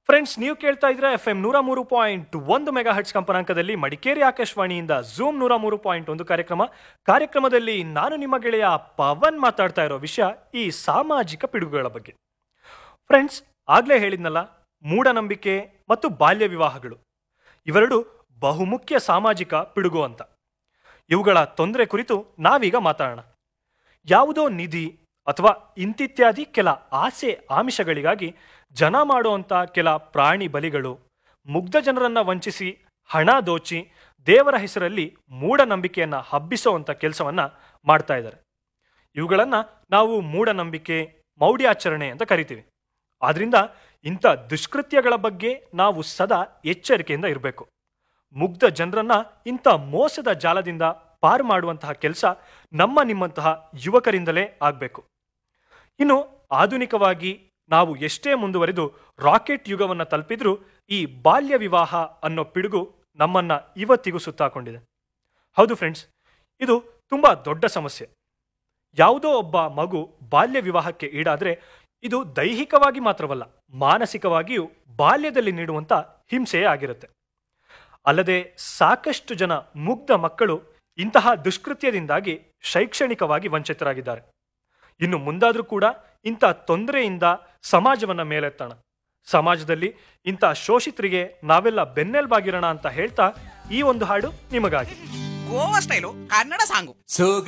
friends ನೀವು ಕೇಳ್ತಾ ಇದ್ರೆ ಎಫ್ ಎಂ ನೂರ ಮೂರು ಪಾಯಿಂಟ್ ಒಂದು ಮೆಗಾ ಹಟ್ಸ್ ಕಂಪನಾಂಕದಲ್ಲಿ ಮಡಿಕೇರಿ ಆಕಾಶವಾಣಿಯಿಂದ ಝೂಮ್ ನೂರ ಮೂರು ಪಾಯಿಂಟ್ ಒಂದು ಕಾರ್ಯಕ್ರಮ ಕಾರ್ಯಕ್ರಮದಲ್ಲಿ ನಾನು ನಿಮ್ಮ ಗೆಳೆಯ ಪವನ್ ಮಾತಾಡ್ತಾ ಇರೋ ವಿಷಯ ಈ ಸಾಮಾಜಿಕ ಪಿಡುಗುಗಳ ಬಗ್ಗೆ ಫ್ರೆಂಡ್ಸ್ ಆಗ್ಲೇ ಹೇಳಿದ್ನಲ್ಲ ಮೂಢನಂಬಿಕೆ ಮತ್ತು ಬಾಲ್ಯ ವಿವಾಹಗಳು ಇವೆರಡು ಬಹುಮುಖ್ಯ ಸಾಮಾಜಿಕ ಪಿಡುಗು ಅಂತ ಇವುಗಳ ತೊಂದರೆ ಕುರಿತು ನಾವೀಗ ಮಾತಾಡೋಣ ಯಾವುದೋ ನಿಧಿ ಅಥವಾ ಇಂತಿತ್ಯಾದಿ ಕೆಲ ಆಸೆ ಆಮಿಷಗಳಿಗಾಗಿ ಜನ ಮಾಡುವಂಥ ಕೆಲ ಪ್ರಾಣಿ ಬಲಿಗಳು ಮುಗ್ಧ ಜನರನ್ನ ವಂಚಿಸಿ ಹಣ ದೋಚಿ ದೇವರ ಹೆಸರಲ್ಲಿ ಮೂಢನಂಬಿಕೆಯನ್ನ ಹಬ್ಬಿಸುವಂಥ ಕೆಲಸವನ್ನ ಮಾಡ್ತಾ ಇದ್ದಾರೆ ಇವುಗಳನ್ನ ನಾವು ಮೂಢನಂಬಿಕೆ ಮೌಢ್ಯಾಚರಣೆ ಅಂತ ಕರಿತೀವಿ ಆದ್ರಿಂದ ಇಂಥ ದುಷ್ಕೃತ್ಯಗಳ ಬಗ್ಗೆ ನಾವು ಸದಾ ಎಚ್ಚರಿಕೆಯಿಂದ ಇರಬೇಕು ಮುಗ್ಧ ಜನರನ್ನ ಇಂಥ ಮೋಸದ ಜಾಲದಿಂದ ಪಾರು ಮಾಡುವಂತಹ ಕೆಲಸ ನಮ್ಮ ನಿಮ್ಮಂತಹ ಯುವಕರಿಂದಲೇ ಆಗಬೇಕು ಇನ್ನು ಆಧುನಿಕವಾಗಿ ನಾವು ಎಷ್ಟೇ ಮುಂದುವರೆದು ರಾಕೆಟ್ ಯುಗವನ್ನು ತಲುಪಿದ್ರೂ ಈ ಬಾಲ್ಯ ವಿವಾಹ ಅನ್ನೋ ಪಿಡುಗು ನಮ್ಮನ್ನ ಇವತ್ತಿಗೂ ಸುತ್ತಾಕೊಂಡಿದೆ ಹೌದು ಫ್ರೆಂಡ್ಸ್ ಇದು ತುಂಬಾ ದೊಡ್ಡ ಸಮಸ್ಯೆ ಯಾವುದೋ ಒಬ್ಬ ಮಗು ಬಾಲ್ಯ ವಿವಾಹಕ್ಕೆ ಈಡಾದ್ರೆ ಇದು ದೈಹಿಕವಾಗಿ ಮಾತ್ರವಲ್ಲ ಮಾನಸಿಕವಾಗಿಯೂ ಬಾಲ್ಯದಲ್ಲಿ ನೀಡುವಂತ ಹಿಂಸೆಯೇ ಆಗಿರುತ್ತೆ ಅಲ್ಲದೆ ಸಾಕಷ್ಟು ಜನ ಮುಗ್ಧ ಮಕ್ಕಳು ಇಂತಹ ದುಷ್ಕೃತ್ಯದಿಂದಾಗಿ ಶೈಕ್ಷಣಿಕವಾಗಿ ವಂಚಿತರಾಗಿದ್ದಾರೆ ಇನ್ನು ಮುಂದಾದ್ರೂ ಕೂಡ ಇಂಥ ತೊಂದರೆಯಿಂದ ಸಮಾಜವನ್ನ ಮೇಲೆತ್ತೋಣ ಸಮಾಜದಲ್ಲಿ ಇಂಥ ಶೋಷಿತರಿಗೆ ನಾವೆಲ್ಲ ಬೆನ್ನೆಲುಬಾಗಿರೋಣ ಅಂತ ಹೇಳ್ತಾ ಈ ಒಂದು ಹಾಡು ನಿಮಗಾಗಿ ಗೋವಾ ಸ್ಟೈಲು ಕನ್ನಡ ಸಾಂಗು ಸೋಗ